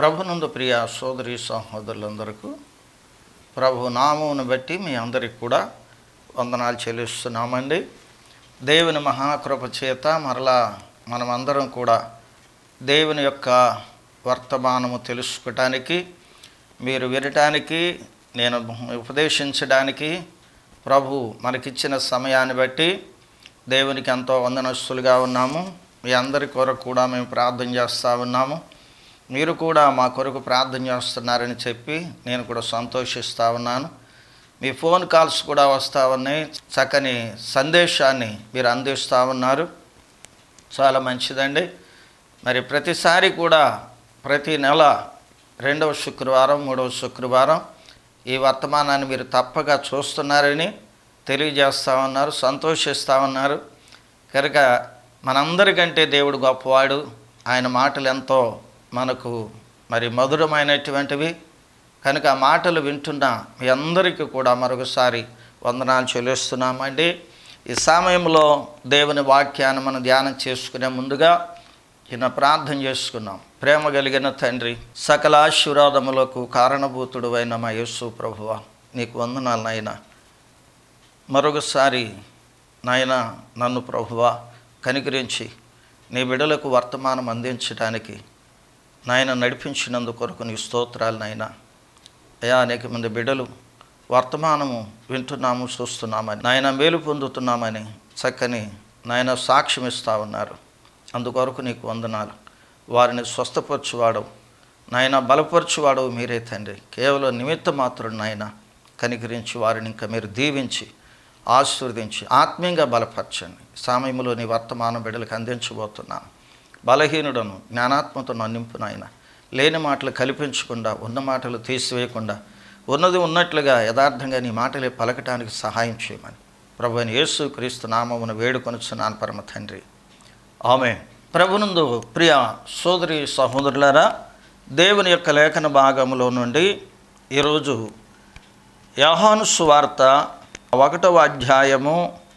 ప్రభునందు ప్రియ సోదరి సహోదరులందరకు ప్రభు నామమును బట్టి మీ అందరికి కూడా వందనాలు చెల్లిస్తున్నామండి దేవుని మహాకృప చేత మరలా మనమందరం కూడా దేవుని యొక్క వర్తమానము తెలుసుకోవటానికి మీరు వినటానికి నేను ఉపదేశించడానికి ప్రభు మనకిచ్చిన సమయాన్ని బట్టి దేవునికి ఎంతో వందనస్తులుగా ఉన్నాము మీ అందరి కొరకు కూడా మేము ప్రార్థన చేస్తూ ఉన్నాము మీరు కూడా మా కొరకు ప్రార్థన చేస్తున్నారని చెప్పి నేను కూడా సంతోషిస్తూ ఉన్నాను మీ ఫోన్ కాల్స్ కూడా వస్తూ ఉన్నాయి చక్కని సందేశాన్ని మీరు అందిస్తూ ఉన్నారు చాలా మంచిదండి మరి ప్రతిసారి కూడా ప్రతి నెల రెండవ శుక్రవారం మూడవ శుక్రవారం ఈ వర్తమానాన్ని మీరు తప్పగా చూస్తున్నారని తెలియజేస్తూ ఉన్నారు సంతోషిస్తూ ఉన్నారు కనుక మనందరికంటే దేవుడు గొప్పవాడు ఆయన మాటలు ఎంతో మనకు మరి మధురమైనటువంటివి కనుక ఆ మాటలు వింటున్న మీ అందరికీ కూడా మరొకసారి వందనాలు చెల్లిస్తున్నామండి ఈ సమయంలో దేవుని వాక్యాన్ని మనం ధ్యానం చేసుకునే ముందుగా చిన్న ప్రార్థన చేసుకున్నాం ప్రేమ కలిగిన తండ్రి సకల ఆశీర్వాదములకు కారణభూతుడు అయిన మా యేసు ప్రభువ నీకు వందనాలు నాయనా మరొకసారి నాయన నన్ను ప్రభువా కనికరించి నీ బిడలకు వర్తమానం అందించడానికి నాయన నడిపించినందుకు కొరకు నీ స్తోత్రాలు నాయన అయా అనేక మంది బిడ్డలు వర్తమానము వింటున్నాము చూస్తున్నామని నాయన మేలు పొందుతున్నామని చక్కని నాయన సాక్ష్యం ఇస్తా ఉన్నారు అందుకొరకు నీకు వందనాలు వారిని స్వస్థపరచువాడవు నాయన బలపరచువాడవు మీరే తండ్రి కేవలం నిమిత్త మాత్రం నాయన కనికరించి వారిని ఇంకా మీరు దీవించి ఆశీర్వదించి ఆత్మీయంగా బలపరచండి సమయంలో నీ వర్తమానం బిడ్డలకు అందించబోతున్నాను బలహీనుడను జ్ఞానాత్మతో నింపు నాయన లేని మాటలు కల్పించకుండా ఉన్న మాటలు తీసివేయకుండా ఉన్నది ఉన్నట్లుగా యథార్థంగా నీ మాటలే పలకటానికి సహాయం చేయమని ప్రభు అని యేసు క్రీస్తు నామమును వేడుకొనుచున్నాను పరమ తండ్రి ఆమె ప్రభునందు ప్రియ సోదరి సహోదరులారా దేవుని యొక్క లేఖన భాగంలో నుండి ఈరోజు యహాను సువార్త ఒకటవ అధ్యాయము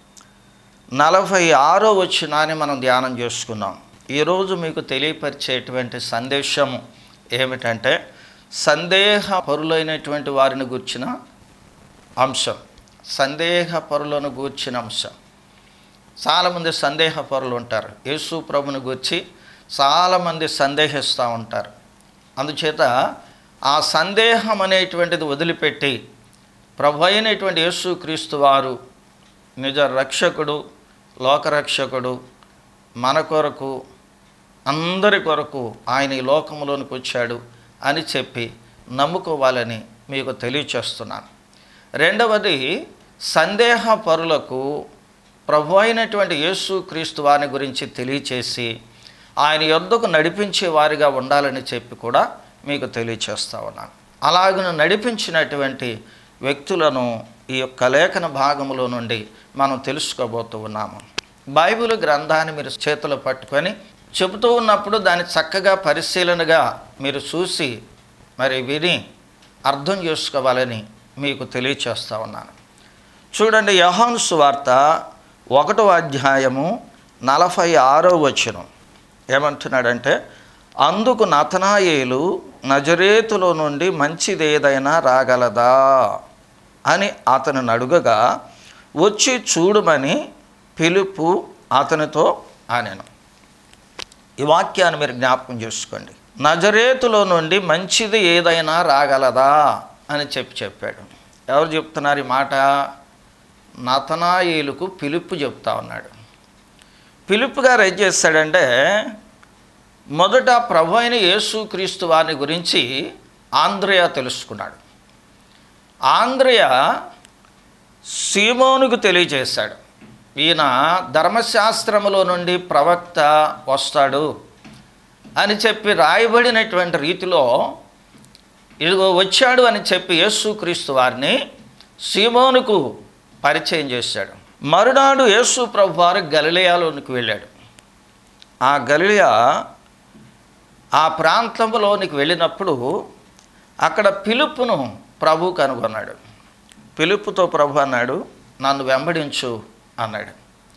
నలభై ఆరో వచ్చినాన్ని మనం ధ్యానం చేసుకున్నాం ఈరోజు మీకు తెలియపరిచేటువంటి సందేశము ఏమిటంటే సందేహ పరులైనటువంటి వారిని గూర్చిన అంశం సందేహ పరులను గూర్చిన అంశం చాలామంది సందేహ పరులు ఉంటారు యేసు ప్రభుని గురించి చాలామంది సందేహిస్తూ ఉంటారు అందుచేత ఆ సందేహం అనేటువంటిది వదిలిపెట్టి ప్రభు అయినటువంటి యేసుక్రీస్తు వారు నిజ రక్షకుడు లోకరక్షకుడు మన కొరకు అందరి కొరకు ఆయన ఈ లోకంలోనికి వచ్చాడు అని చెప్పి నమ్ముకోవాలని మీకు తెలియచేస్తున్నాను రెండవది సందేహ పరులకు ప్రభు అయినటువంటి యేసుక్రీస్తు వారిని గురించి తెలియచేసి ఆయన యొద్దకు నడిపించే వారిగా ఉండాలని చెప్పి కూడా మీకు తెలియచేస్తా ఉన్నాను అలాగను నడిపించినటువంటి వ్యక్తులను ఈ యొక్క లేఖన భాగంలో నుండి మనం తెలుసుకోబోతూ ఉన్నాము బైబిల్ గ్రంథాన్ని మీరు చేతిలో పట్టుకొని చెబుతూ ఉన్నప్పుడు దాన్ని చక్కగా పరిశీలనగా మీరు చూసి మరి విని అర్థం చేసుకోవాలని మీకు తెలియచేస్తా ఉన్నాను చూడండి యహాను సువార్త ఒకటో అధ్యాయము నలభై ఆరో వచనం ఏమంటున్నాడంటే అందుకు నతనాయేలు నజరేతులో నుండి మంచిదేదైనా రాగలదా అని అతను అడుగగా వచ్చి చూడమని పిలుపు అతనితో ఆనెను ఈ వాక్యాన్ని మీరు జ్ఞాపకం చేసుకోండి నజరేతులో నుండి మంచిది ఏదైనా రాగలదా అని చెప్పి చెప్పాడు ఎవరు చెప్తున్నారు ఈ మాట నతనాయేలుకు పిలుపు చెప్తా ఉన్నాడు పిలుపు గారు ఏం చేస్తాడంటే మొదట ప్రభు అయిన యేసుక్రీస్తు వారిని గురించి ఆంధ్రయ తెలుసుకున్నాడు ఆంధ్రయ సీమోనుకు తెలియజేశాడు ఈయన ధర్మశాస్త్రములో నుండి ప్రవక్త వస్తాడు అని చెప్పి రాయబడినటువంటి రీతిలో ఇదిగో వచ్చాడు అని చెప్పి యేసుక్రీస్తు వారిని సీమోనుకు పరిచయం చేశాడు మరునాడు యేసు ప్రభు వారు గలిలయాలోనికి వెళ్ళాడు ఆ గలిలయ ఆ ప్రాంతంలోనికి వెళ్ళినప్పుడు అక్కడ పిలుపును ప్రభు కనుగొన్నాడు పిలుపుతో ప్రభు అన్నాడు నన్ను వెంబడించు అన్నాడు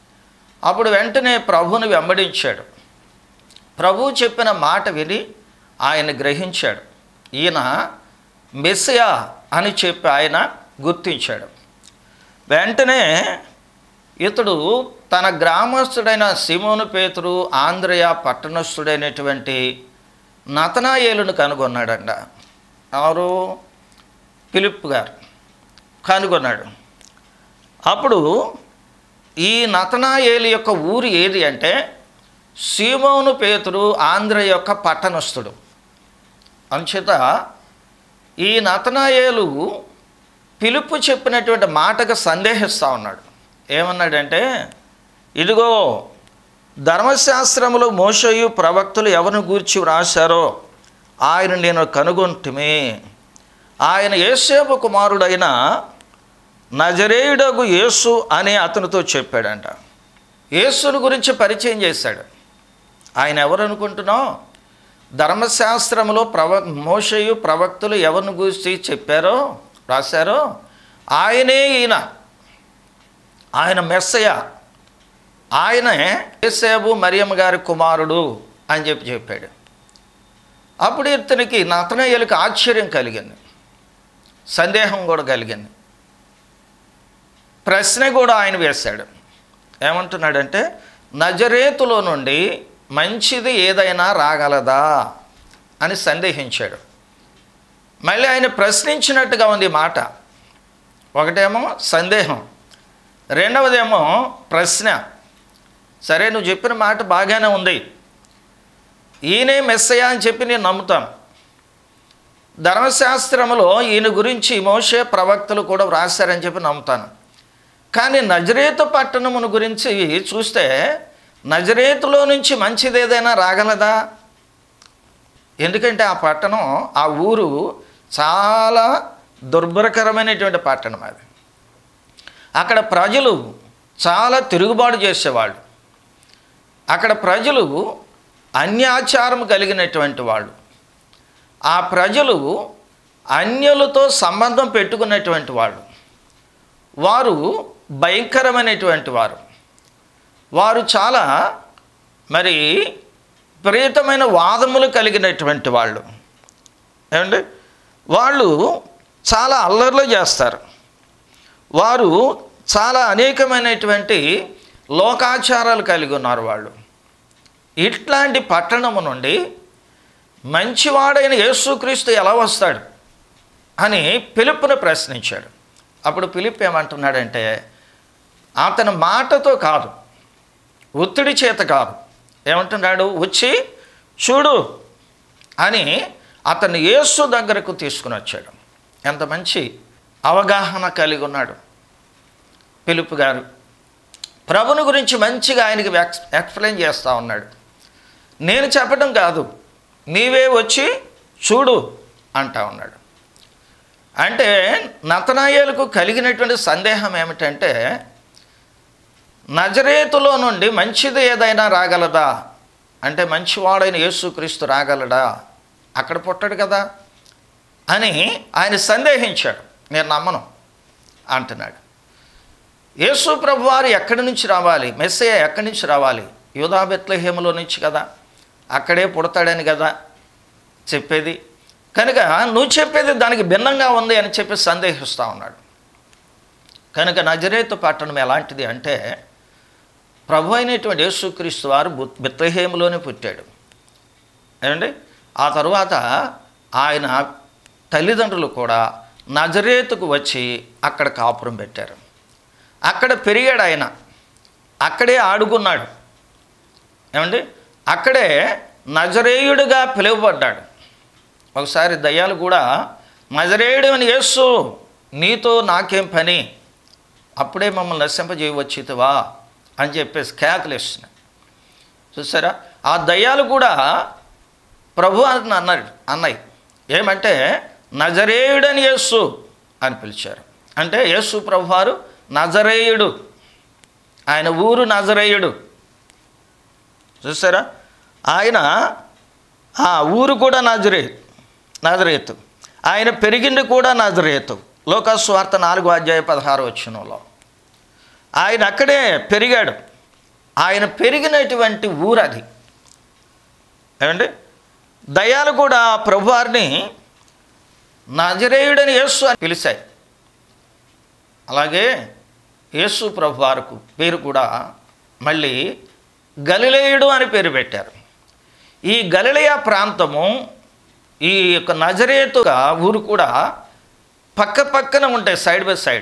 అప్పుడు వెంటనే ప్రభుని వెంబడించాడు ప్రభు చెప్పిన మాట విని ఆయన గ్రహించాడు ఈయన మెస్సియా అని చెప్పి ఆయన గుర్తించాడు వెంటనే ఇతడు తన గ్రామస్తుడైన సిమోను పేతురు ఆంధ్రయ పట్టణస్థుడైనటువంటి నతనాయేలును కనుగొన్నాడంట ఎవరు ఫిలిప్ గారు కనుగొన్నాడు అప్పుడు ఈ నతనాయేలు యొక్క ఊరు ఏది అంటే సీమోను పేతురు ఆంధ్ర యొక్క పట్టణస్థుడు అంచేత ఈ నతనాయేలు పిలుపు చెప్పినటువంటి మాటకు సందేహిస్తూ ఉన్నాడు ఏమన్నాడంటే ఇదిగో ధర్మశాస్త్రములో మోషయు ప్రవక్తులు ఎవరిని గూర్చి వ్రాశారో ఆయన నేను కనుగొంటిమే ఆయన యేసేపు కుమారుడైన నజరేయుడగు యేసు అని అతనితో చెప్పాడంట యేసుని గురించి పరిచయం చేశాడు ఆయన ఎవరు అనుకుంటున్నావు ధర్మశాస్త్రములో ప్రవ మోషయు ప్రవక్తులు ఎవరిని గురించి చెప్పారో రాశారో ఆయనే ఈయన ఆయన మెస్సయ ఆయనే యేసేబు మరియమ్మ గారి కుమారుడు అని చెప్పి చెప్పాడు అప్పుడు ఇతనికి నతనయ్యలకు ఆశ్చర్యం కలిగింది సందేహం కూడా కలిగింది ప్రశ్న కూడా ఆయన వేశాడు ఏమంటున్నాడంటే నజరేతులో నుండి మంచిది ఏదైనా రాగలదా అని సందేహించాడు మళ్ళీ ఆయన ప్రశ్నించినట్టుగా ఉంది ఈ మాట ఒకటేమో సందేహం రెండవదేమో ప్రశ్న సరే నువ్వు చెప్పిన మాట బాగానే ఉంది ఈయనే మెస్సయ్య అని చెప్పి నేను నమ్ముతాను ధర్మశాస్త్రములో ఈయన గురించి మోషే ప్రవక్తలు కూడా వ్రాశారని చెప్పి నమ్ముతాను కానీ నజరేతు పట్టణమును గురించి చూస్తే నజరేతులో నుంచి మంచిది ఏదైనా రాగలదా ఎందుకంటే ఆ పట్టణం ఆ ఊరు చాలా దుర్భరకరమైనటువంటి పట్టణం అది అక్కడ ప్రజలు చాలా తిరుగుబాటు చేసేవాళ్ళు అక్కడ ప్రజలు అన్యాచారం కలిగినటువంటి వాళ్ళు ఆ ప్రజలు అన్యులతో సంబంధం పెట్టుకున్నటువంటి వాళ్ళు వారు భయంకరమైనటువంటి వారు వారు చాలా మరి విపరీతమైన వాదములు కలిగినటువంటి వాళ్ళు ఏమండి వాళ్ళు చాలా అల్లర్లు చేస్తారు వారు చాలా అనేకమైనటువంటి లోకాచారాలు కలిగి ఉన్నారు వాళ్ళు ఇట్లాంటి పట్టణము నుండి మంచివాడైన యేసుక్రీస్తు ఎలా వస్తాడు అని పిలుపును ప్రశ్నించాడు అప్పుడు పిలుపు ఏమంటున్నాడంటే అతని మాటతో కాదు ఒత్తిడి చేత కాదు ఏమంటున్నాడు వచ్చి చూడు అని అతన్ని యేసు దగ్గరకు తీసుకుని వచ్చాడు ఎంత మంచి అవగాహన కలిగి ఉన్నాడు పిలుపు గారు ప్రభుని గురించి మంచిగా ఆయనకి ఎక్స్ ఎక్స్ప్లెయిన్ చేస్తూ ఉన్నాడు నేను చెప్పడం కాదు నీవే వచ్చి చూడు అంటా ఉన్నాడు అంటే నతనాయేలకు కలిగినటువంటి సందేహం ఏమిటంటే నజరేతులో నుండి మంచిది ఏదైనా రాగలదా అంటే మంచివాడైన యేసుక్రీస్తు రాగలడా అక్కడ పుట్టాడు కదా అని ఆయన సందేహించాడు నేను నమ్మను అంటున్నాడు యేసు ప్రభు వారు ఎక్కడి నుంచి రావాలి మెస్సయ్య ఎక్కడి నుంచి రావాలి యూదా బెత్లహేములో నుంచి కదా అక్కడే పుడతాడని కదా చెప్పేది కనుక నువ్వు చెప్పేది దానికి భిన్నంగా ఉంది అని చెప్పి సందేహిస్తూ ఉన్నాడు కనుక నజరేతు పట్టణం ఎలాంటిది అంటే ప్రభు అయినటువంటి యేసుక్రీస్తు వారు బెత్లహేములోనే పుట్టాడు ఏమండి ఆ తరువాత ఆయన తల్లిదండ్రులు కూడా నజరేతుకు వచ్చి అక్కడ కాపురం పెట్టారు అక్కడ పెరిగాడు ఆయన అక్కడే ఆడుకున్నాడు ఏమండి అక్కడే నజరేయుడిగా పిలువబడ్డాడు ఒకసారి దయ్యాలు కూడా నజరేయుడు అని యేసు నీతో నాకేం పని అప్పుడే మమ్మల్ని నశింపజేయవచ్చితివా అని చెప్పేసి కేకలేస్తున్నాయి చూసారా ఆ దయ్యాలు కూడా ప్రభు అని అన్నాడు అన్నాయి ఏమంటే నజరేయుడని యేసు అని పిలిచారు అంటే యేసు ప్రభు వారు నజరేయుడు ఆయన ఊరు నజరేయుడు చూసారా ఆయన ఆ ఊరు కూడా నజరే నజరేతు ఆయన పెరిగింది కూడా నజరేతు లోకస్వార్త నాలుగు అధ్యాయ పదహారు వచ్చినలో ఆయన అక్కడే పెరిగాడు ఆయన పెరిగినటువంటి ఊరు అది ఏమండి దయాలు కూడా ప్రభువారిని నజరేయుడని యేసు అని పిలిచాయి అలాగే యేసు ప్రభువారికి పేరు కూడా మళ్ళీ గలిలేయుడు అని పేరు పెట్టారు ఈ గలిలయ ప్రాంతము ఈ యొక్క నజరేతుగా ఊరు కూడా పక్క పక్కన ఉంటాయి సైడ్ బై సైడ్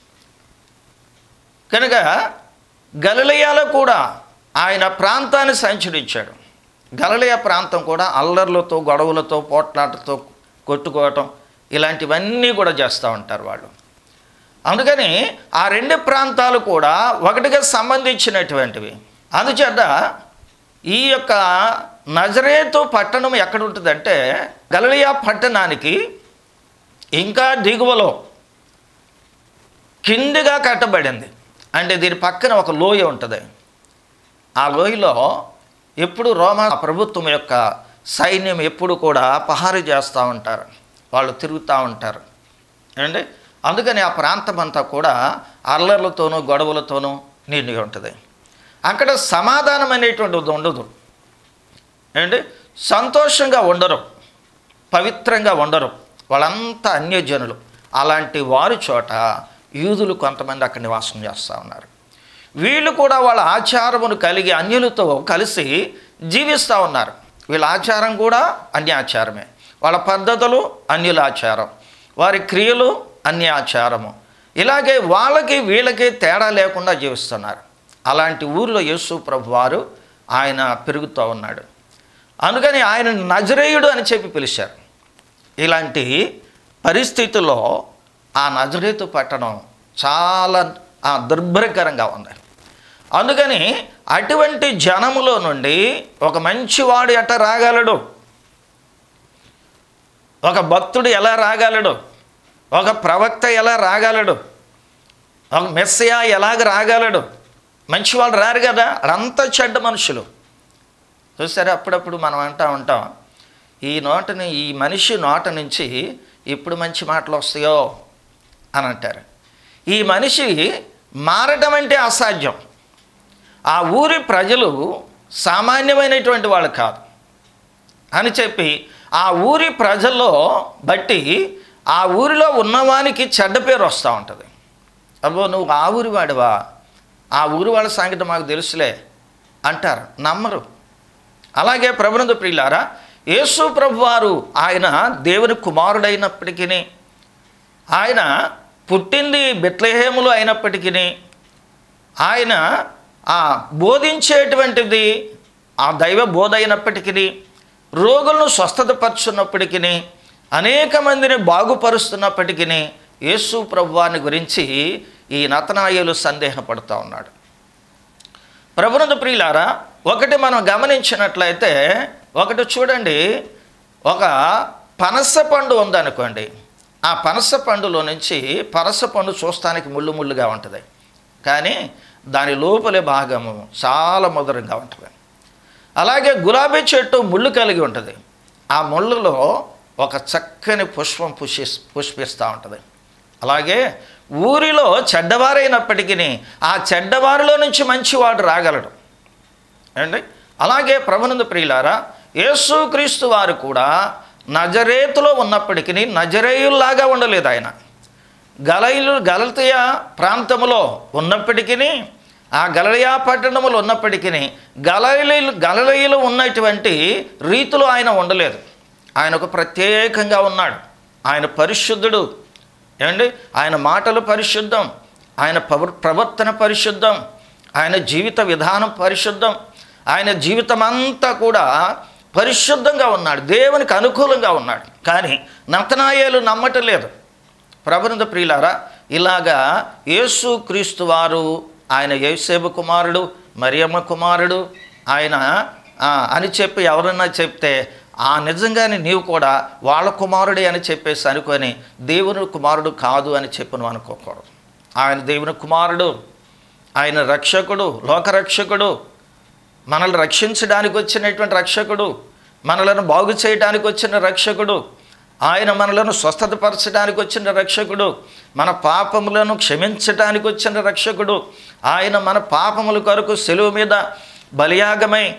కనుక గలిలయాలో కూడా ఆయన ప్రాంతాన్ని సంచరించాడు గలలయ ప్రాంతం కూడా అల్లర్లతో గొడవలతో పోట్లాటతో కొట్టుకోవటం ఇలాంటివన్నీ కూడా చేస్తూ ఉంటారు వాళ్ళు అందుకని ఆ రెండు ప్రాంతాలు కూడా ఒకటిగా సంబంధించినటువంటివి అందుచేత ఈ యొక్క నజరేతు పట్టణం ఎక్కడ ఉంటుందంటే గలలియా పట్టణానికి ఇంకా దిగువలో కిందిగా కట్టబడింది అంటే దీని పక్కన ఒక లోయ ఉంటుంది ఆ లోయలో ఎప్పుడు రోమా ప్రభుత్వం యొక్క సైన్యం ఎప్పుడు కూడా పహారీ చేస్తూ ఉంటారు వాళ్ళు తిరుగుతూ ఉంటారు ఏమండి అందుకని ఆ ప్రాంతం అంతా కూడా అల్లర్లతోనూ గొడవలతోనూ నిండి ఉంటుంది అక్కడ సమాధానం అనేటువంటిది ఉండదు ఏంటి సంతోషంగా ఉండరు పవిత్రంగా ఉండరు వాళ్ళంతా అన్యజనులు అలాంటి వారి చోట యూదులు కొంతమంది అక్కడ నివాసం చేస్తూ ఉన్నారు వీళ్ళు కూడా వాళ్ళ ఆచారమును కలిగి అన్యులతో కలిసి జీవిస్తూ ఉన్నారు వీళ్ళ ఆచారం కూడా అన్య ఆచారమే వాళ్ళ పద్ధతులు అన్యుల ఆచారం వారి క్రియలు అన్య ఆచారము ఇలాగే వాళ్ళకి వీళ్ళకి తేడా లేకుండా జీవిస్తున్నారు అలాంటి ఊరిలో యేసు ప్రభు వారు ఆయన పెరుగుతూ ఉన్నాడు అందుకని ఆయన నజరేయుడు అని చెప్పి పిలిచారు ఇలాంటి పరిస్థితుల్లో ఆ నజరేతు పట్టణం చాలా ఆ, దుర్భరకరంగా ఉంది అందుకని అటువంటి జనములో నుండి ఒక మంచివాడు ఎట రాగలడు ఒక భక్తుడు ఎలా రాగలడు ఒక ప్రవక్త ఎలా రాగలడు ఒక మెస్సయా ఎలాగ రాగలడు మంచివాళ్ళు రారు కదా అదంతా చెడ్డ మనుషులు చూసారా అప్పుడప్పుడు మనం అంటా ఉంటాం ఈ నోటని ఈ మనిషి నోట నుంచి ఇప్పుడు మంచి మాటలు వస్తాయో అని అంటారు ఈ మనిషి మారటం అంటే అసాధ్యం ఆ ఊరి ప్రజలు సామాన్యమైనటువంటి వాళ్ళు కాదు అని చెప్పి ఆ ఊరి ప్రజల్లో బట్టి ఆ ఊరిలో ఉన్నవానికి చెడ్డ పేరు వస్తూ ఉంటుంది అబ్బో నువ్వు ఆ ఊరి వాడివా ఆ ఊరి వాళ్ళ సంగతి మాకు తెలుసులే అంటారు నమ్మరు అలాగే ప్రభునందు ప్రియులారా యేసు ప్రభువారు ఆయన దేవుని కుమారుడైనప్పటికీ ఆయన పుట్టింది బెత్లహేములు అయినప్పటికీ ఆయన ఆ బోధించేటువంటిది ఆ దైవ బోధ అయినప్పటికీ రోగులను స్వస్థతపరుచున్నప్పటికీ అనేక మందిని బాగుపరుస్తున్నప్పటికీ యేసు ప్రభువాని గురించి ఈ నతనాయులు సందేహపడుతూ ఉన్నాడు ప్రభునందు ప్రియులారా ఒకటి మనం గమనించినట్లయితే ఒకటి చూడండి ఒక పనస పండు ఉందనుకోండి ఆ పనస పండులో నుంచి పనస పండు చూస్తానికి ముళ్ళు ముళ్ళుగా ఉంటుంది కానీ దాని లోపలి భాగము చాలా మధురంగా ఉంటుంది అలాగే గులాబీ చెట్టు ముళ్ళు కలిగి ఉంటుంది ఆ ముళ్ళులో ఒక చక్కని పుష్పం పుష్పి పుష్పిస్తూ ఉంటుంది అలాగే ఊరిలో చెడ్డవారైనప్పటికీ ఆ చెడ్డవారిలో నుంచి మంచివాడు రాగలడు అండి అలాగే ప్రభునందు ప్రియులారా యేసుక్రీస్తు వారు కూడా నజరేతులో ఉన్నప్పటికీ నజరేయుల్లాగా ఉండలేదు ఆయన గలయిలు గలతయ ప్రాంతములో ఉన్నప్పటికీ ఆ గలయా పట్టణములో ఉన్నప్పటికీ గలయిలు గలలయలు ఉన్నటువంటి రీతిలో ఆయన ఉండలేదు ఆయన ఒక ప్రత్యేకంగా ఉన్నాడు ఆయన పరిశుద్ధుడు ఏమండి ఆయన మాటలు పరిశుద్ధం ఆయన పవ- ప్రవర్తన పరిశుద్ధం ఆయన జీవిత విధానం పరిశుద్ధం ఆయన జీవితం అంతా కూడా పరిశుద్ధంగా ఉన్నాడు దేవునికి అనుకూలంగా ఉన్నాడు కానీ నతనాయేలు నమ్మటం లేదు ప్రభునంద ప్రియులారా ఇలాగా యేసు క్రీస్తు వారు ఆయన యేసేబు కుమారుడు మరియమ్మ కుమారుడు ఆయన ఆ, అని చెప్పి ఎవరన్నా చెప్తే ఆ నిజంగానే నీవు కూడా వాళ్ళ కుమారుడే అని చెప్పేసి అనుకొని దేవుని కుమారుడు కాదు అని చెప్పి నువ్వు అనుకోకూడదు ఆయన దేవుని కుమారుడు ఆయన రక్షకుడు లోకరక్షకుడు మనల్ని రక్షించడానికి వచ్చినటువంటి రక్షకుడు మనలను బాగు చేయడానికి వచ్చిన రక్షకుడు ఆయన మనలను స్వస్థతపరచడానికి వచ్చిన రక్షకుడు మన పాపములను క్షమించడానికి వచ్చిన రక్షకుడు ఆయన మన పాపముల కొరకు సెలువు మీద బలియాగమై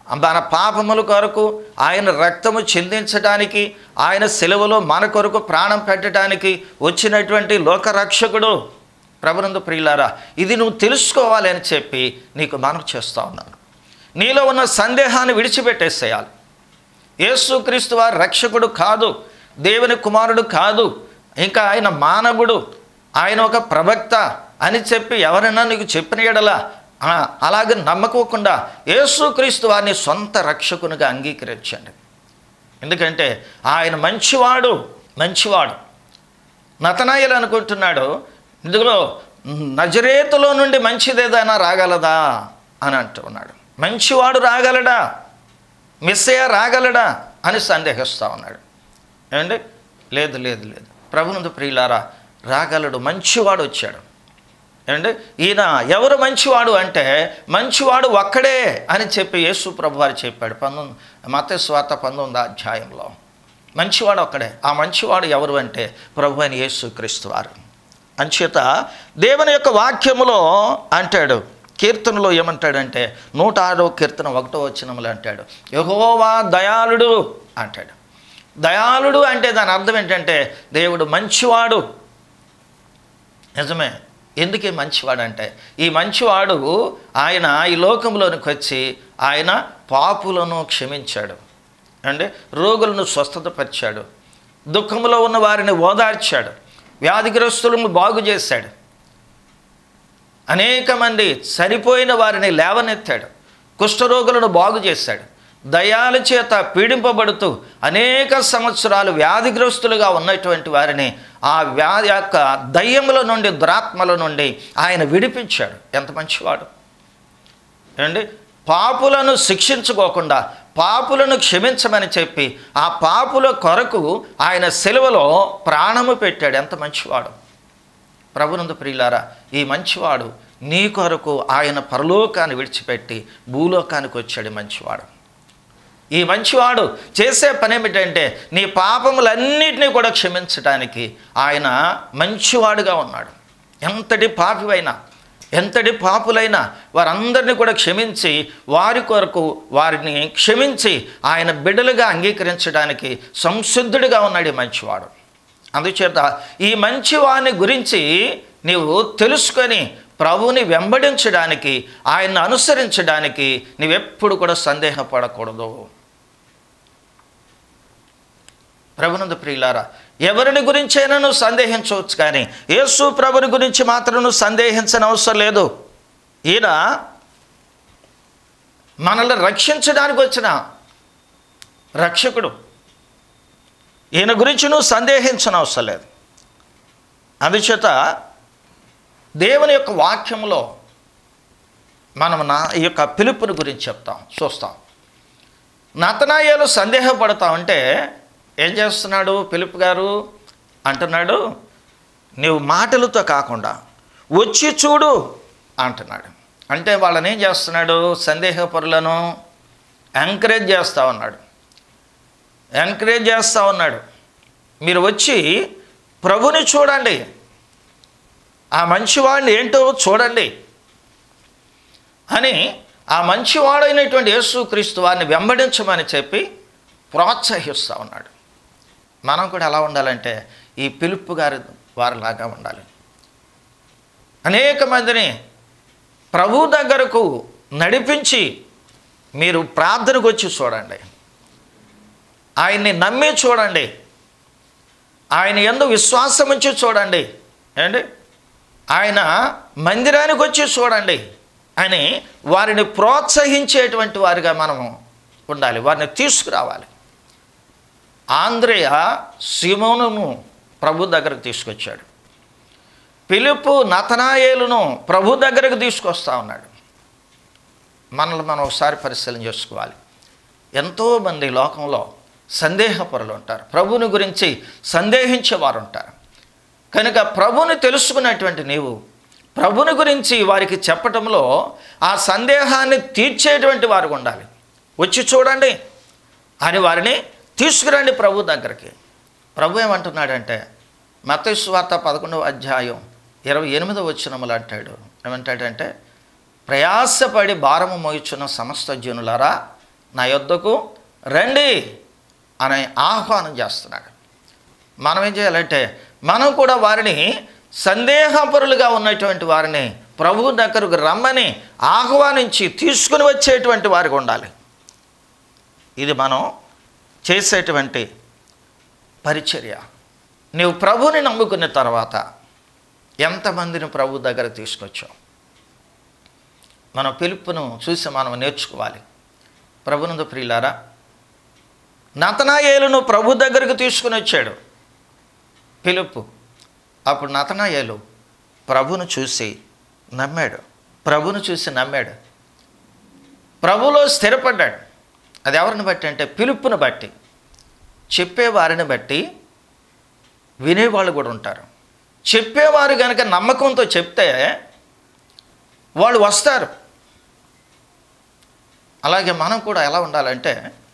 మన పాపముల కొరకు ఆయన రక్తము చెందించడానికి ఆయన సెలవులో మన కొరకు ప్రాణం పెట్టడానికి వచ్చినటువంటి లోకరక్షకుడు ప్రభునందు ప్రియులారా ఇది నువ్వు తెలుసుకోవాలి అని చెప్పి నీకు మనవి చేస్తా ఉన్నాను నీలో ఉన్న సందేహాన్ని విడిచిపెట్టేసేయాలి యేసుక్రీస్తు వారి రక్షకుడు కాదు దేవుని కుమారుడు కాదు ఇంకా ఆయన మానవుడు ఆయన ఒక ప్రవక్త అని చెప్పి ఎవరైనా నీకు చెప్పిన ఎడలా ఆ, అలాగే నమ్మకోకుండా యేసుక్రీస్తు వారిని సొంత రక్షకునిగా అంగీకరించండి ఎందుకంటే ఆయన మంచివాడు మంచివాడు నతనాయలు అనుకుంటున్నాడు ఇందులో నజరేతులో నుండి మంచిదేదైనా రాగలదా అని అంటున్నాడు మంచివాడు రాగలడా మిస్సయ్య రాగలడా అని సందేహిస్తూ ఉన్నాడు ఏమండి లేదు లేదు లేదు ప్రభునందు ప్రియులారా రాగలడు మంచివాడు వచ్చాడు ఏమండి ఈయన ఎవరు మంచివాడు అంటే మంచివాడు ఒక్కడే అని చెప్పి యేసు ప్రభు వారు చెప్పాడు పంతొమ్మిది మత స్వాత పంతొమ్మిది అధ్యాయంలో మంచివాడు ఒక్కడే ఆ మంచివాడు ఎవరు అంటే ప్రభు అని యేసు క్రీస్తు వారు అంచేత దేవుని యొక్క వాక్యములో అంటాడు కీర్తనలో ఏమంటాడంటే నూట ఆరో కీర్తన ఒకటో వచ్చినములు అంటాడు యహోవా దయాళుడు అంటాడు దయాళుడు అంటే దాని అర్థం ఏంటంటే దేవుడు మంచివాడు నిజమే ఎందుకే మంచివాడు అంటే ఈ మంచివాడు ఆయన ఈ లోకంలోనికి వచ్చి ఆయన పాపులను క్షమించాడు అంటే రోగులను స్వస్థతపరిచాడు దుఃఖంలో ఉన్న వారిని ఓదార్చాడు వ్యాధిగ్రస్తులను బాగు చేశాడు అనేక మంది చనిపోయిన వారిని లేవనెత్తాడు కుష్ఠరోగులను బాగు చేశాడు దయాల చేత పీడింపబడుతూ అనేక సంవత్సరాలు వ్యాధిగ్రస్తులుగా ఉన్నటువంటి వారిని ఆ వ్యాధి యొక్క దయ్యముల నుండి దురాత్మల నుండి ఆయన విడిపించాడు ఎంత మంచివాడు ఏమండి పాపులను శిక్షించుకోకుండా పాపులను క్షమించమని చెప్పి ఆ పాపుల కొరకు ఆయన సెలవులో ప్రాణము పెట్టాడు ఎంత మంచివాడు ప్రభునందు ప్రియులారా ఈ మంచివాడు నీ కొరకు ఆయన పరలోకాన్ని విడిచిపెట్టి భూలోకానికి వచ్చాడు ఈ మంచివాడు ఈ మంచివాడు చేసే పని ఏమిటంటే నీ పాపములన్నిటినీ కూడా క్షమించడానికి ఆయన మంచివాడుగా ఉన్నాడు ఎంతటి పాపివైనా ఎంతటి పాపులైనా వారందరినీ కూడా క్షమించి వారి కొరకు వారిని క్షమించి ఆయన బిడ్డలుగా అంగీకరించడానికి సంసిద్ధుడిగా ఉన్నాడు ఈ మంచివాడు అందుచేత ఈ మంచివాని గురించి నీవు తెలుసుకొని ప్రభువుని వెంబడించడానికి ఆయన్ని అనుసరించడానికి నీవెప్పుడు కూడా సందేహపడకూడదు ప్రభునందు ప్రియులారా ఎవరిని గురించైనా నువ్వు సందేహించవచ్చు కానీ యేసు ప్రభుని గురించి మాత్రం నువ్వు సందేహించని అవసరం లేదు ఈయన మనల్ని రక్షించడానికి వచ్చిన రక్షకుడు ఈయన గురించి నువ్వు సందేహించని అవసరం లేదు అందుచేత దేవుని యొక్క వాక్యంలో మనం నా ఈ యొక్క పిలుపుని గురించి చెప్తాం చూస్తాం నతనాయాలు సందేహపడతా ఉంటే ఏం చేస్తున్నాడు పిలుపు గారు అంటున్నాడు నీవు మాటలతో కాకుండా వచ్చి చూడు అంటున్నాడు అంటే వాళ్ళని ఏం చేస్తున్నాడు సందేహపరులను ఎంకరేజ్ చేస్తూ ఉన్నాడు ఎంకరేజ్ చేస్తూ ఉన్నాడు మీరు వచ్చి ప్రభుని చూడండి ఆ మంచివాడిని ఏంటో చూడండి అని ఆ మంచివాడైనటువంటి యేసుక్రీస్తు వారిని వెంబడించమని చెప్పి ప్రోత్సహిస్తూ ఉన్నాడు మనం కూడా ఎలా ఉండాలంటే ఈ పిలుపు గారి వారిలాగా ఉండాలి అనేక మందిని ప్రభు దగ్గరకు నడిపించి మీరు ప్రార్థనకు వచ్చి చూడండి ఆయన్ని నమ్మి చూడండి ఆయన ఎందు విశ్వాసం ఉంచి చూడండి ఏంటి ఆయన మందిరానికి వచ్చి చూడండి అని వారిని ప్రోత్సహించేటువంటి వారిగా మనము ఉండాలి వారిని తీసుకురావాలి ఆంధ్రేయ సిమోనును ప్రభు దగ్గరకు తీసుకొచ్చాడు పిలుపు నతనాయేలును ప్రభు దగ్గరకు తీసుకొస్తా ఉన్నాడు మనల్ని మనం ఒకసారి పరిశీలన చేసుకోవాలి ఎంతోమంది లోకంలో సందేహపరులు ఉంటారు ప్రభుని గురించి సందేహించేవారు ఉంటారు కనుక ప్రభుని తెలుసుకున్నటువంటి నీవు ప్రభుని గురించి వారికి చెప్పటంలో ఆ సందేహాన్ని తీర్చేటువంటి వారు ఉండాలి వచ్చి చూడండి అని వారిని తీసుకురండి ప్రభు దగ్గరికి ప్రభు ఏమంటున్నాడంటే మతస్వార్త పదకొండవ అధ్యాయం ఇరవై ఎనిమిదవ వచ్చినములు అంటాడు ఏమంటాడంటే ప్రయాసపడి భారము మోయిచున్న సమస్త జనులారా నా యొద్దకు రండి అని ఆహ్వానం చేస్తున్నాడు మనం ఏం చేయాలంటే మనం కూడా వారిని సందేహపరులుగా ఉన్నటువంటి వారిని ప్రభు దగ్గరకు రమ్మని ఆహ్వానించి తీసుకుని వచ్చేటువంటి వారికి ఉండాలి ఇది మనం చేసేటువంటి పరిచర్య నీవు ప్రభుని నమ్ముకున్న తర్వాత ఎంతమందిని ప్రభు దగ్గర తీసుకొచ్చావు మన పిలుపును చూసి మనం నేర్చుకోవాలి ప్రభునందు ప్రియులారా నతనాయేలును ప్రభు దగ్గరకు తీసుకుని వచ్చాడు పిలుపు అప్పుడు నతనాయేలు ప్రభును చూసి నమ్మాడు ప్రభును చూసి నమ్మాడు ప్రభులో స్థిరపడ్డాడు అది ఎవరిని బట్టి అంటే పిలుపుని బట్టి చెప్పేవారిని బట్టి వినేవాళ్ళు కూడా ఉంటారు చెప్పేవారు కనుక నమ్మకంతో చెప్తే వాళ్ళు వస్తారు అలాగే మనం కూడా ఎలా ఉండాలంటే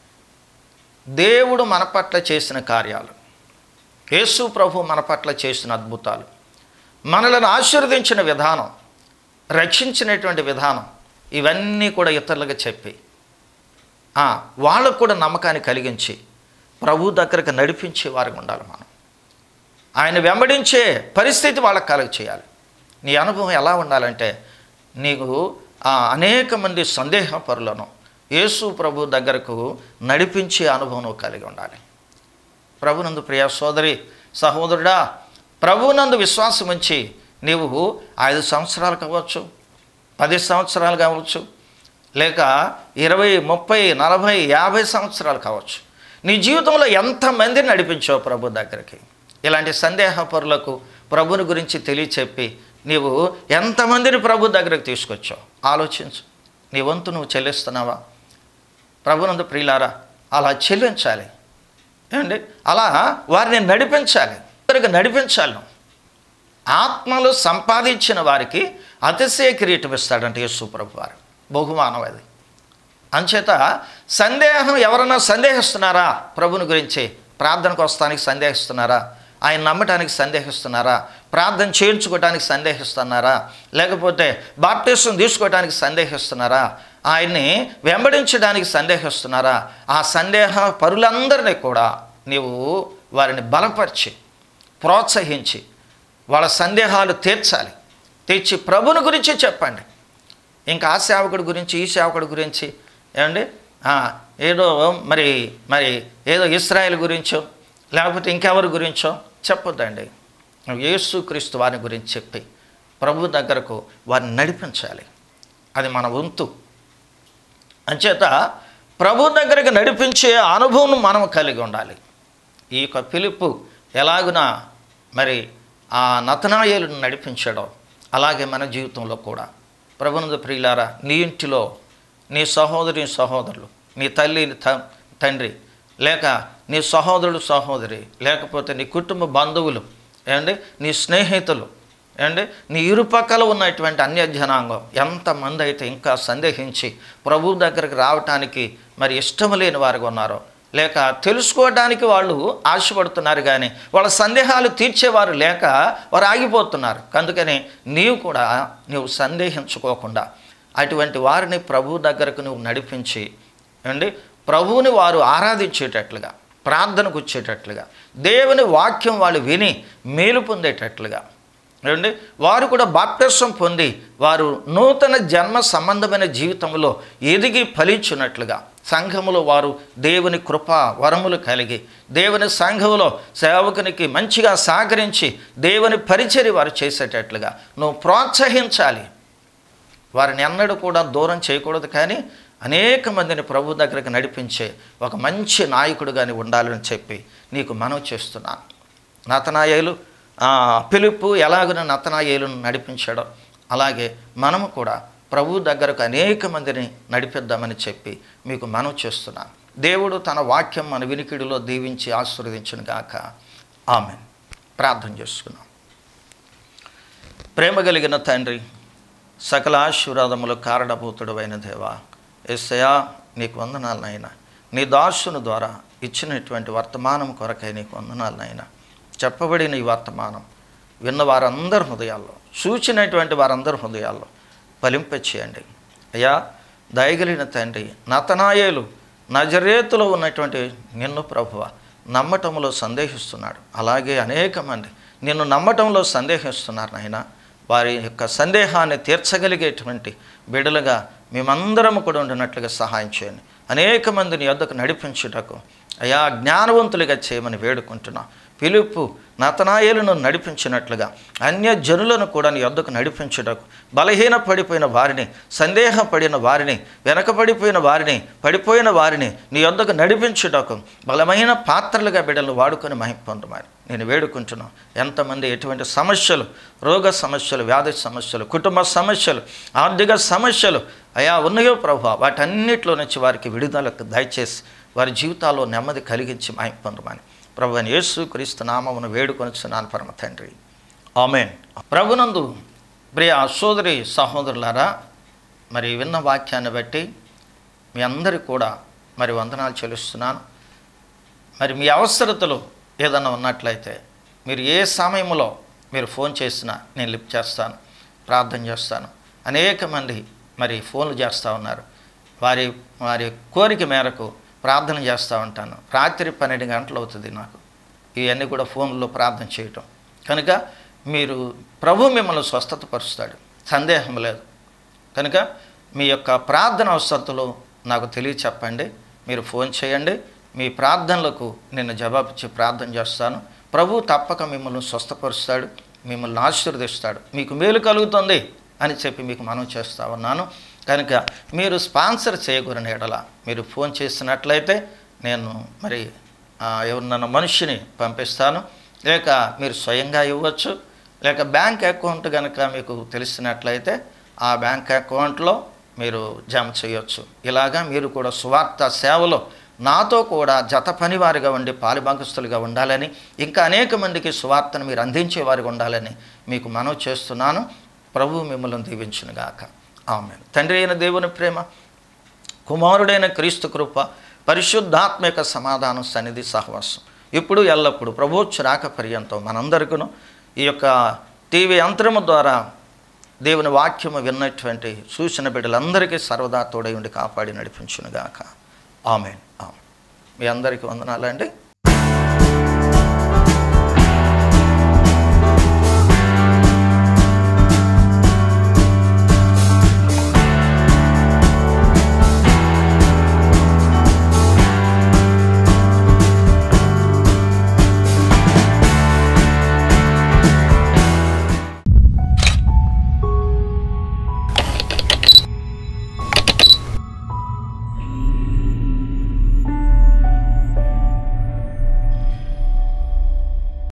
దేవుడు మన పట్ల చేసిన కార్యాలు యేసు ప్రభు మన పట్ల చేసిన అద్భుతాలు మనలను ఆశీర్వదించిన విధానం రక్షించినటువంటి విధానం ఇవన్నీ కూడా ఇతరులకు చెప్పి ఆ, వాళ్ళకు కూడా నమ్మకాన్ని కలిగించి ప్రభు దగ్గరకు నడిపించే వారికి ఉండాలి మనం ఆయన వెంబడించే పరిస్థితి వాళ్ళకి కలుగ చేయాలి నీ అనుభవం ఎలా ఉండాలంటే నీకు ఆ అనేక మంది సందేహపరులను యేసు ప్రభు దగ్గరకు నడిపించే అనుభవం నువ్వు కలిగి ఉండాలి ప్రభునందు ప్రియ సోదరి సహోదరుడా ప్రభునందు విశ్వాసం ఉంచి నీవు ఐదు సంవత్సరాలు కావచ్చు పది సంవత్సరాలు కావచ్చు లేక ఇరవై ముప్పై నలభై యాభై సంవత్సరాలు కావచ్చు నీ జీవితంలో ఎంతమందిని నడిపించావు ప్రభు దగ్గరికి ఇలాంటి సందేహపరులకు ప్రభుని గురించి తెలియచెప్పి నీవు ఎంతమందిని ప్రభు దగ్గరకు తీసుకొచ్చావు ఆలోచించు నీ వంతు నువ్వు చెల్లిస్తున్నావా ప్రభునందు ప్రియులారా అలా చెల్లించాలి ఏమండి అలా వారిని నడిపించాలి ఇద్దరికి నడిపించాలి నువ్వు. ఆత్మలు సంపాదించిన వారికి అతిశయ కిరీటం ఇస్తాడంటే యేసు ప్రభు వారు బహుమానం అది అంచేత సందేహం ఎవరైనా సందేహిస్తున్నారా ప్రభుని గురించి ప్రార్థనకు వస్తానికి సందేహిస్తున్నారా ఆయన నమ్మటానికి సందేహిస్తున్నారా ప్రార్థన చేయించుకోవటానికి సందేహిస్తున్నారా లేకపోతే బాప్టిస్టం తీసుకోవటానికి సందేహిస్తున్నారా ఆయన్ని వెంబడించడానికి సందేహిస్తున్నారా ఆ సందేహ పరులందరినీ కూడా నీవు వారిని బలపరిచి ప్రోత్సహించి వాళ్ళ సందేహాలు తీర్చాలి తీర్చి ప్రభుని గురించి చెప్పండి ఇంకా ఆ సేవకుడి గురించి ఈ సేవకుడి గురించి ఏమండి ఆ, ఏదో మరి మరి ఏదో ఇస్రాయేల్ గురించో లేకపోతే ఇంకెవరి గురించో చెప్పొద్దండి యేసు క్రీస్తు వారి గురించి చెప్పి ప్రభు దగ్గరకు వారిని నడిపించాలి అది మన వంతు అంచేత ప్రభు దగ్గరకు నడిపించే అనుభవం మనం కలిగి ఉండాలి ఈ యొక్క పిలుపు ఎలాగున మరి ఆ నతనాయేలును నడిపించాడో అలాగే మన జీవితంలో కూడా ప్రభునందు ప్రియులారా నీ ఇంటిలో నీ సహోదరి సహోదరులు నీ తల్లి త- తండ్రి లేక నీ సహోదరుడు సహోదరి లేకపోతే నీ కుటుంబ బంధువులు ఏమండి నీ స్నేహితులు ఏమండి నీ ఇరుపక్కల ఉన్నటువంటి అన్య జనాంగం ఎంతమంది అయితే ఇంకా సందేహించి ప్రభు దగ్గరికి రావటానికి మరి ఇష్టం లేని వారుగా ఉన్నారో లేక తెలుసుకోవడానికి వాళ్ళు ఆశపడుతున్నారు కానీ వాళ్ళ సందేహాలు తీర్చేవారు లేక వారు ఆగిపోతున్నారు అందుకని నీవు కూడా నీవు సందేహించుకోకుండా అటువంటి వారిని ప్రభు దగ్గరకు నువ్వు నడిపించి అండి ప్రభువుని వారు ఆరాధించేటట్లుగా ప్రార్థనకు వచ్చేటట్లుగా దేవుని వాక్యం వాళ్ళు విని మేలు పొందేటట్లుగా ఏమండి వారు కూడా బాప్టిసం పొంది వారు నూతన జన్మ సంబంధమైన జీవితంలో ఎదిగి ఫలించినట్లుగా సంఘములో వారు దేవుని కృప వరములు కలిగి దేవుని సంఘములో సేవకునికి మంచిగా సహకరించి దేవుని పరిచర్య వారు చేసేటట్లుగా నువ్వు ప్రోత్సహించాలి వారిని ఎన్నడూ కూడా దూరం చేయకూడదు కానీ అనేక మందిని ప్రభు దగ్గరికి నడిపించే ఒక మంచి నాయకుడుగాని ఉండాలని చెప్పి నీకు మనవి చేస్తున్నాను నతనాయేలు ఆ, పిలుపు ఎలాగున నతనాయేలును నడిపించాడో అలాగే మనము కూడా ప్రభు దగ్గరకు అనేక మందిని నడిపిద్దామని చెప్పి మీకు మనవి చేస్తున్నాను దేవుడు తన వాక్యం మన వినికిడిలో దీవించి ఆశీర్వదించును గాక ఆమె ప్రార్థన చేసుకున్నాం ప్రేమ కలిగిన తండ్రి సకల ఆశీర్వాదములు కారణభూతుడు అయిన దేవా ఎస్సయా నీకు వందనాలనైనా నీ దాసుని ద్వారా ఇచ్చినటువంటి వర్తమానం కొరకై నీకు వందనాలనైనా చెప్పబడిన ఈ వర్తమానం విన్న వారందరి హృదయాల్లో సూచినటువంటి వారందరి హృదయాల్లో ఫలింపచేయండి అయ్యా దయగలిగిన తండ్రి నతనాయేలు నజరేతులో ఉన్నటువంటి నిన్ను ప్రభువ నమ్మటంలో సందేహిస్తున్నాడు అలాగే అనేక మంది నిన్ను నమ్మటంలో సందేహిస్తున్నారు నాయన వారి యొక్క సందేహాన్ని తీర్చగలిగేటువంటి బిడలుగా మేమందరం కూడా ఉండినట్లుగా సహాయం చేయండి అనేక మందిని యొద్దకు నడిపించుటకు అయా జ్ఞానవంతులుగా చేయమని వేడుకుంటున్నా పిలుపు నతనాయేలును నడిపించినట్లుగా అన్య జనులను కూడా నీ యొద్దకు నడిపించుటకు బలహీన పడిపోయిన వారిని సందేహపడిన వారిని వెనకబడిపోయిన వారిని పడిపోయిన వారిని నీ యొద్దకు నడిపించుటకు బలమైన పాత్రలుగా బిడ్డలు వాడుకొని మహిమ పొందమని నేను వేడుకుంటున్నాను ఎంతమంది ఎటువంటి సమస్యలు రోగ సమస్యలు వ్యాధి సమస్యలు కుటుంబ సమస్యలు ఆర్థిక సమస్యలు అయా ఉన్నాయో ప్రభు వాటన్నిటిలో నుంచి వారికి విడుదలకు దయచేసి వారి జీవితాల్లో నెమ్మది కలిగించి మహిమ పొందమని ప్రభు అని యేసు క్రీస్తు నామమును వేడుకొనిచున్నాను పరమ తండ్రి ఆమెన్ ప్రభునందు ప్రియ సోదరి సహోదరులారా మరి విన్న వాక్యాన్ని బట్టి మీ అందరికీ కూడా మరి వందనాలు చెల్లిస్తున్నాను మరి మీ అవసరతలు ఏదన్నా ఉన్నట్లయితే మీరు ఏ సమయంలో మీరు ఫోన్ చేసినా నేను లిఫ్ట్ చేస్తాను ప్రార్థన చేస్తాను అనేక మంది మరి ఫోన్లు చేస్తూ ఉన్నారు వారి వారి కోరిక మేరకు ప్రార్థన చేస్తూ ఉంటాను రాత్రి పన్నెండు గంటలు అవుతుంది నాకు ఇవన్నీ కూడా ఫోన్లో ప్రార్థన చేయటం కనుక మీరు ప్రభు మిమ్మల్ని స్వస్థతపరుస్తాడు సందేహం లేదు కనుక మీ యొక్క ప్రార్థన అవసరతలు నాకు తెలియచెప్పండి మీరు ఫోన్ చేయండి మీ ప్రార్థనలకు నేను జవాబిచ్చి ప్రార్థన చేస్తాను ప్రభు తప్పక మిమ్మల్ని స్వస్థపరుస్తాడు మిమ్మల్ని ఆశీర్వదిస్తాడు మీకు మేలు కలుగుతుంది అని చెప్పి మీకు మనం చేస్తా ఉన్నాను కనుక మీరు స్పాన్సర్ చేయకూరని ఎడల మీరు ఫోన్ చేసినట్లయితే నేను మరి ఆ, ఎవరినన్నా మనిషిని పంపిస్తాను లేక మీరు స్వయంగా ఇవ్వచ్చు లేక బ్యాంక్ అకౌంట్ కనుక మీకు తెలిసినట్లయితే ఆ బ్యాంక్ అకౌంట్లో మీరు జమ చేయొచ్చు ఇలాగా మీరు కూడా సువార్త సేవలో నాతో కూడా జత పనివారిగా ఉండి పాలిభాగస్తులుగా ఉండాలని ఇంకా అనేక మందికి సువార్తను మీరు అందించేవారిగా ఉండాలని మీకు మనవి చేస్తున్నాను ప్రభు మిమ్మల్ని దీవించునుగాక ఆమె తండ్రి అయిన దేవుని ప్రేమ కుమారుడైన క్రీస్తు కృప పరిశుద్ధాత్మక సమాధానం సన్నిధి సహవాసం ఇప్పుడు ఎల్లప్పుడు ప్రభోచ్చు రాక పర్యంతం మనందరికీ ఈ యొక్క టీవీ యంత్రము ద్వారా దేవుని వాక్యము విన్నటువంటి సూచన బిడ్డలందరికీ సర్వదా తోడై ఉండి కాపాడి నడిపించునుగాక ఆమెన్ ఆమె మీ అందరికీ వందనాలండి